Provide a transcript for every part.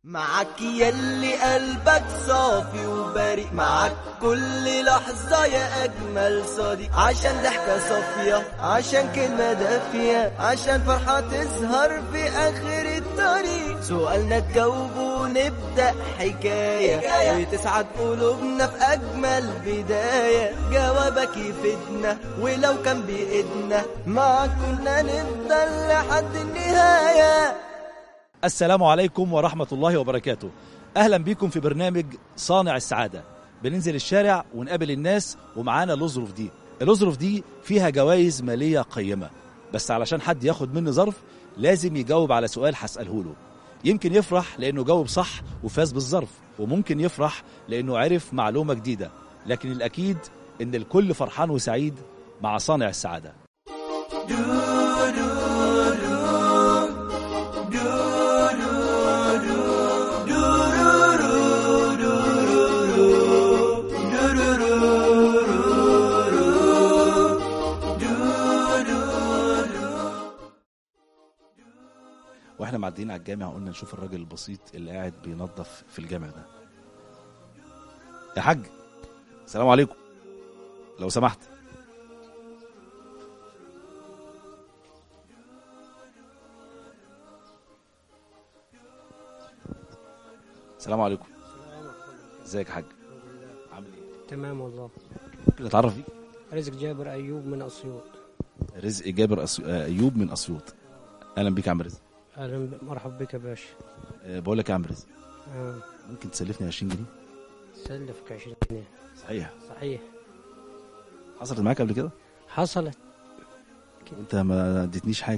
معك يلي قلبك صافي وبريء معك كل لحظة يا أجمل صديق عشان ضحكة صافية عشان كلمة دافية عشان فرحة تظهر في آخر الطريق سؤالنا تجاوبه ونبدأ حكاية, حكاية. وتسعد قلوبنا في أجمل بداية جوابك يفيدنا ولو كان بإيدنا معك كنا نفضل لحد النهاية السلام عليكم ورحمة الله وبركاته أهلا بكم في برنامج صانع السعادة بننزل الشارع ونقابل الناس ومعانا الأظرف دي الأظرف دي فيها جوائز مالية قيمة بس علشان حد ياخد مني ظرف لازم يجاوب على سؤال هسأله له يمكن يفرح لأنه جاوب صح وفاز بالظرف وممكن يفرح لأنه عرف معلومة جديدة لكن الأكيد إن الكل فرحان وسعيد مع صانع السعادة واحنا معديين على الجامع قلنا نشوف الراجل البسيط اللي قاعد بينظف في الجامع ده يا حاج السلام عليكم لو سمحت السلام عليكم ازيك يا حاج عامل ايه تمام والله ممكن اتعرف بيك رزق جابر ايوب من اسيوط رزق جابر أسو... آه، ايوب من اسيوط اهلا بيك يا عم رزق اهلا ب- مرحبا بك يا باشا أه بقول لك يا عم رزق آه. ممكن تسلفني 20 جنيه سلفك 20 جنيه صحيح صحيح حصلت معاك قبل كده حصلت انت ما اديتنيش حاجه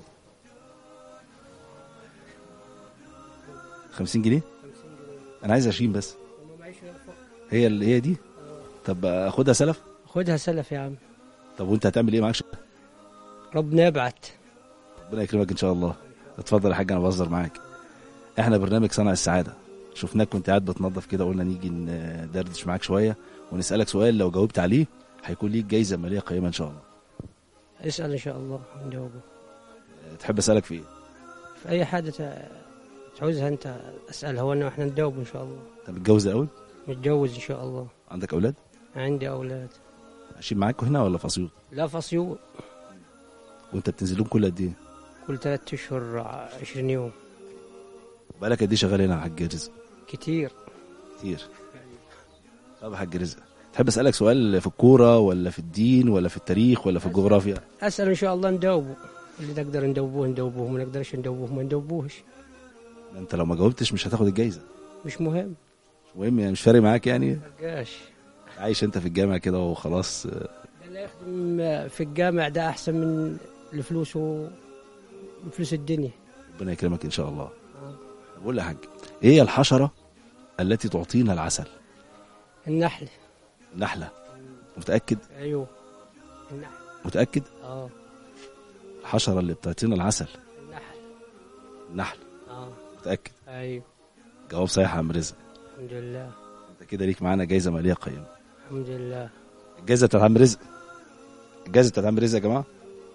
50 جنيه 50 جنيه انا عايز 20 بس وما معيش غير فقط. هي اللي هي دي طب اخدها سلف خدها سلف يا عم طب وانت هتعمل ايه معاك ربنا يبعت ربنا يكرمك ان شاء الله اتفضل يا حاج انا بهزر معاك احنا برنامج صنع السعاده شفناك كنت قاعد بتنظف كده قلنا نيجي ندردش معاك شويه ونسالك سؤال لو جاوبت عليه هيكون ليك جايزه ماليه قيمه ان شاء الله اسال ان شاء الله نجاوبه تحب اسالك في ايه في اي حاجه ت- تعوزها انت اسالها وانا احنا نداوب ان شاء الله انت متجوز الاول نتجوز ان شاء الله عندك اولاد عندي اولاد عايشين معاك هنا ولا في اسيوط لا في اسيوط وانت بتنزلهم كل قد ايه كل ثلاثة اشهر 20 يوم بقالك قد ايه شغال هنا يا حاج رزق كتير كتير طب يا حاج رزق تحب اسالك سؤال في الكوره ولا في الدين ولا في التاريخ ولا في الجغرافيا اسال ان شاء الله نداوبه اللي نقدر ندوبوه ندوبوه ما نقدرش ندوبوه ما ندوبوهش انت لو ما جاوبتش مش هتاخد الجايزه مش مهم مش مهم يعني مش فارق معاك يعني فرقاش عايش انت في الجامع كده وخلاص ده اللي يخدم في الجامع ده احسن من الفلوس و من فلوس الدنيا ربنا يكرمك ان شاء الله آه. بقول يا حاج ايه هي الحشره التي تعطينا العسل النحل النحله متاكد ايوه النحل متاكد اه الحشره اللي بتعطينا العسل النحل النحل اه متاكد ايوه جواب صحيح يا عم رزق الحمد لله انت كده ليك معانا جايزه ماليه قيمه الحمد لله الجايزه بتاعت عم رزق الجايزه بتاعت عم رزق يا جماعه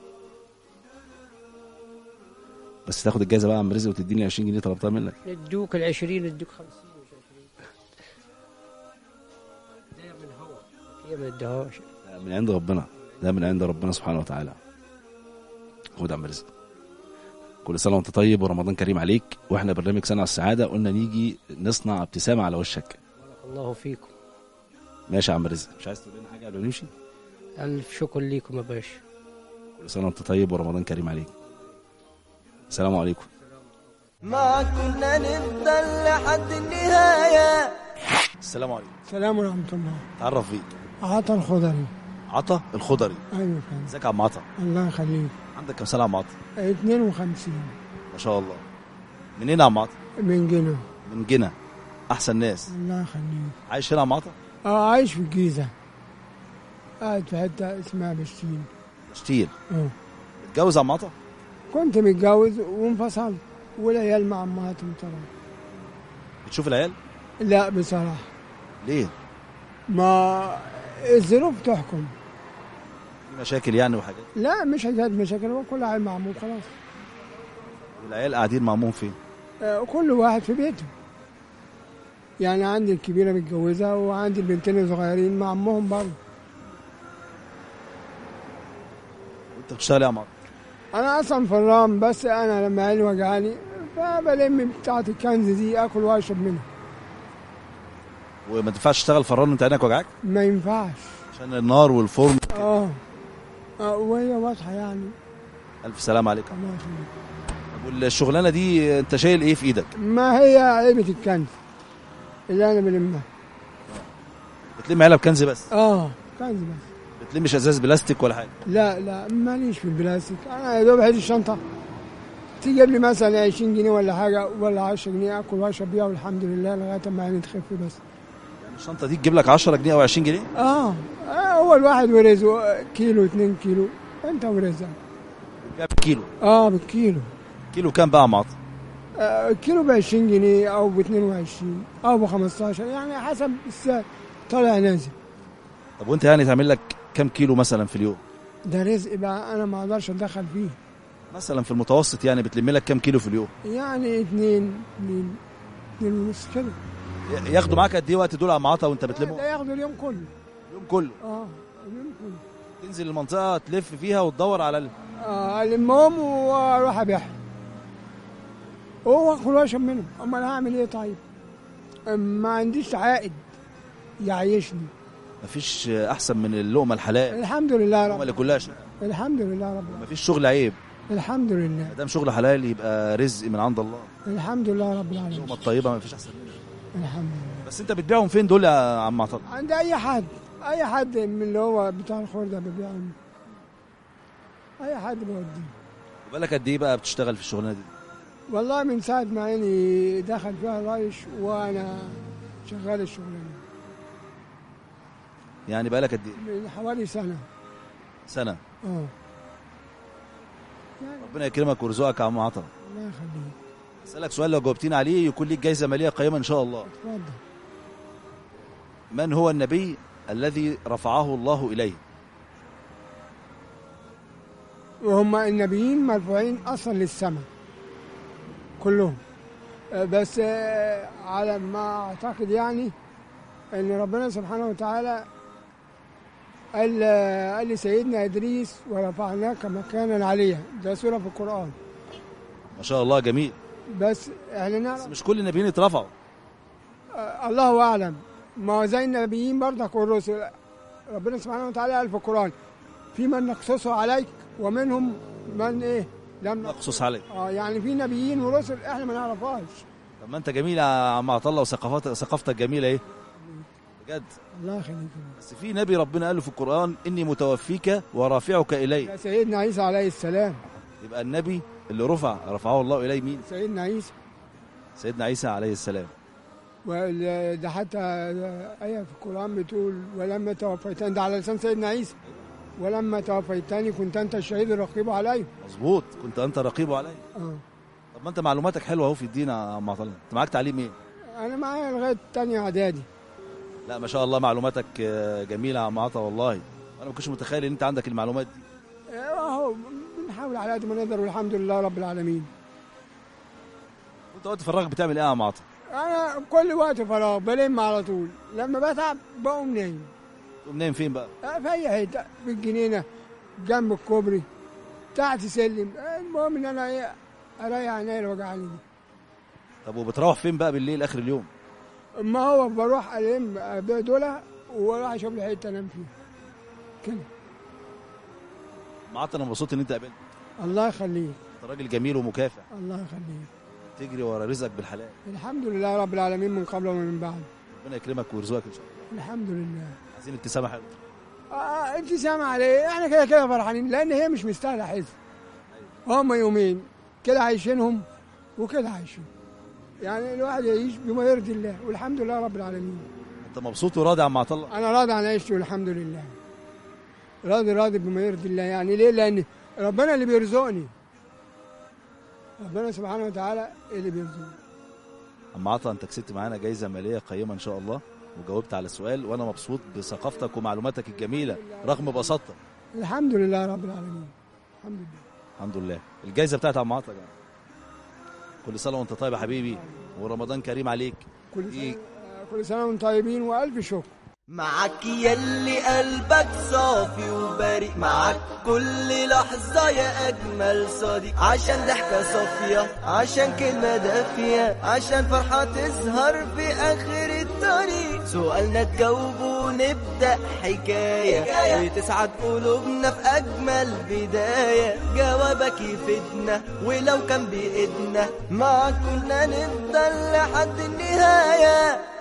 بس تاخد الجايزه بقى يا عم رزق وتديني 20 جنيه طلبتها منك ندوك العشرين ندوك خمسين مش عشرين ده من هوا هي ما ادهاش ده من عند ربنا ده من عند ربنا سبحانه وتعالى خد يا عم رزق كل سنه وانت طيب ورمضان كريم عليك واحنا برنامج صنع السعاده قلنا نيجي نصنع ابتسامه على وشك بارك الله فيكم ماشي يا عم رزق مش عايز تقول لنا حاجه قبل ما نمشي الف شكر ليكم يا باشا كل سنه وانت طيب ورمضان كريم عليك السلام عليكم ما كنا نفضل لحد النهاية السلام عليكم السلام ورحمة الله تعرف بيك عطا الخضري عطا الخضري أيوة فندم ازيك يا عم عطا الله يخليك عندك كام سنه يا عم عطا 52 ما شاء الله منين يا عم عطا من جنة من جنة احسن ناس الله يخليك عايش هنا يا عم عطا اه عايش في الجيزة قاعد في حتة اسمها بشتين شتيل اه متجوز يا عم عطا كنت متجوز وانفصلت والعيال مع امهاتهم طبعا بتشوف العيال لا بصراحة ليه ما الظروف تحكم في مشاكل يعني وحاجات لا مش حاجات مشاكل هو كل عيل معمول خلاص والعيال قاعدين مع امهم فين آه كل واحد في بيته يعني عندي الكبيرة متجوزة وعندي البنتين الصغيرين مع أمهم برضه وانت بتشتغل ايه يا عمار أنا أصلا فرام بس أنا لما عيني وجعاني فبلم بتاعة الكنز دي آكل وأشرب منها وما تنفعش تشتغل فران وانت عينك وجعاك ما ينفعش عشان النار والفرن اه آه، وهي واضحة يعني الف سلام عليك الله يخليك طب والشغلانه دي انت شايل ايه في ايدك ما هي علبة الكنز اللي أنا بلمها بتلم علب كنز بس اه كنز بس بتلمش ازاز بلاستيك ولا حاجه لا لا ماليش في البلاستيك انا يا دوب هذه الشنطه تجيب لي مثلا 20 جنيه ولا حاجه ولا 10 جنيه اكل واشرب بيها والحمد لله لغايه ما عيني تخف بس يعني الشنطه دي تجيب لك 10 جنيه او 20 جنيه اه آه، هو الواحد ورزقه كيلو 2 كيلو انت ورزقك بتبيع بالكيلو اه بالكيلو كيلو كام بقى يا عمار آه كيلو ب 20 جنيه او ب 22 او ب 15 يعني حسب السعر طالع نازل طب وانت يعني تعمل لك كام كيلو مثلا في اليوم ده رزق بقى انا ما اقدرش اتدخل فيه مثلا في المتوسط يعني بتلم لك كام كيلو في اليوم يعني اتنين اتنين اتنين ونص كده ي- ياخدوا معاك قد ايه وقت دول يا عم عطا وانت بتلمهم ده ياخدوا اليوم كله اليوم كله اه اليوم كله تنزل المنطقه تلف فيها وتدور على ال... آه، المهم واروح ابيعها هو اكل واشرب منهم امال هعمل ايه طيب ما عنديش عائد يعيشني مفيش احسن من اللقمه الحلال الحمد لله اللقمه رب اللي كلها شقه الحمد لله رب العالمين. مفيش شغل عيب الحمد لله ما دام شغل حلال يبقى رزق من عند الله الحمد لله رب العالمين اللقمه الطيبه مفيش احسن منها الحمد لله بس انت بتبيعهم فين دول يا عم عطا عند اي حد اي حد من اللي هو بتاع الخردة ببيعهم اي حد بوديه وبالك قد ايه بقى بتشتغل في الشغلانه دي والله من ساعة ما عيني دخل فيها الرايش وانا شغال الشغلانة يعني بقالك قد ايه من حوالي سنة سنه اه يعني ربنا يكرمك ويرزقك يا عم عطا الله يخليك اسالك سؤال لو جاوبتين عليه يكون ليك جايزه ماليه قيمه ان شاء الله اتفضل من هو النبي الذي رفعه الله اليه وهم النبيين مرفوعين اصلا للسماء كلهم آه، بس آه، على ما اعتقد يعني ان ربنا سبحانه وتعالى قال قال لسيدنا ادريس ورفعناك مكانا عليا ده سوره في القران ما شاء الله جميل بس احنا بس نعرف مش كل النبيين اترفعوا آه، الله اعلم ما هو زي النبيين برضك والرسل ربنا سبحانه وتعالى قال في القران في من نقصصه عليك ومنهم من ايه لم نقص مخصوص عليك اه يعني في نبيين ورسل احنا ما نعرفهاش طب ما انت جميل يا عم عطا الله وثقافتك ثقافتك جميله ايه بجد الله يخليك بس في نبي ربنا قال له في القران اني متوفيك ورافعك الي يا سيدنا عيسى عليه السلام يبقى النبي اللي رفع رفعه الله اليه مين سيدنا عيسى سيدنا عيسى عليه السلام وال- ده حتى آية في القرآن بتقول ولما توفيتني ده على لسان سيدنا عيسى ولما توفيتني كنت أنت الشهيد الرقيب علي مظبوط كنت انت رقيب علي آه. طب ما انت معلوماتك حلوه اهو في الدين يا عم عطا الله انت معاك تعليم ايه أنا معايا لغاية تانية إعدادي لا ما شاء الله معلوماتك آه، جميله يا عم عطا والله انا ما كنتش متخيل ان انت عندك المعلومات دي أهو بنحاول على قد ما نقدر والحمد لله رب العالمين وانت وقت فراغك بتعمل ايه يا عم عطا أنا كل وقت فراغ بلم على طول لما بتعب بقوم نايم تقوم نايم فين بقى في اي حته في الجنينه جنب الكوبري تحت سلم المهم ان انا ايه اريح عينيا اللي وجعاني دي طب وبتروح فين بقى بالليل اخر اليوم اما هو بروح الم ابيع دول واروح اشوف لي حته انام فيها كده عم عطا انا مبسوط ان انت قابلت الله يخليك انت راجل جميل ومكافح الله يخليك تجري ورا رزقك بالحلال الحمد لله رب العالمين من قبل ومن بعد ربنا يكرمك ويرزقك ان شاء الله الحمد لله عايزين ابتسامه حلوه آه انت سامع عليه احنا كده كده فرحانين لان هي مش مستاهله حزن هم يومين كده عايشينهم وكده عايشين يعني الواحد يعيش بما يرضي الله والحمد لله رب العالمين انت مبسوط وراضي يا عم عطا الله انا راضي عن عيشتي والحمد لله راضي راضي بما يرضي الله يعني ليه لان ربنا اللي بيرزقني ربنا سبحانه وتعالى اللي بيرزقني عم عطا انت كسبت معانا جايزه ماليه قيمه ان شاء الله وجاوبت على السؤال وانا مبسوط بثقافتك ومعلوماتك الجميله رغم بساطتك الحمد لله رب العالمين الحمد لله الحمد لله الجايزه بتاعت عم عطا كل سنه وانت طيب يا حبيبي ورمضان كريم عليك كل إيه؟ سنه كل سنة وانتم طيبين وألف شكر معاك يلي قلبك صافي وبريء معاك كل لحظة يا أجمل صديق عشان ضحكة صافية عشان كلمة دافية عشان فرحة تظهر في آخر الطريق سؤالنا تجاوبه ونبدأ حكاية وتسعد قلوبنا في أجمل بداية جوابك يفيدنا ولو كان بإيدنا معاك كنا نفضل لحد النهاية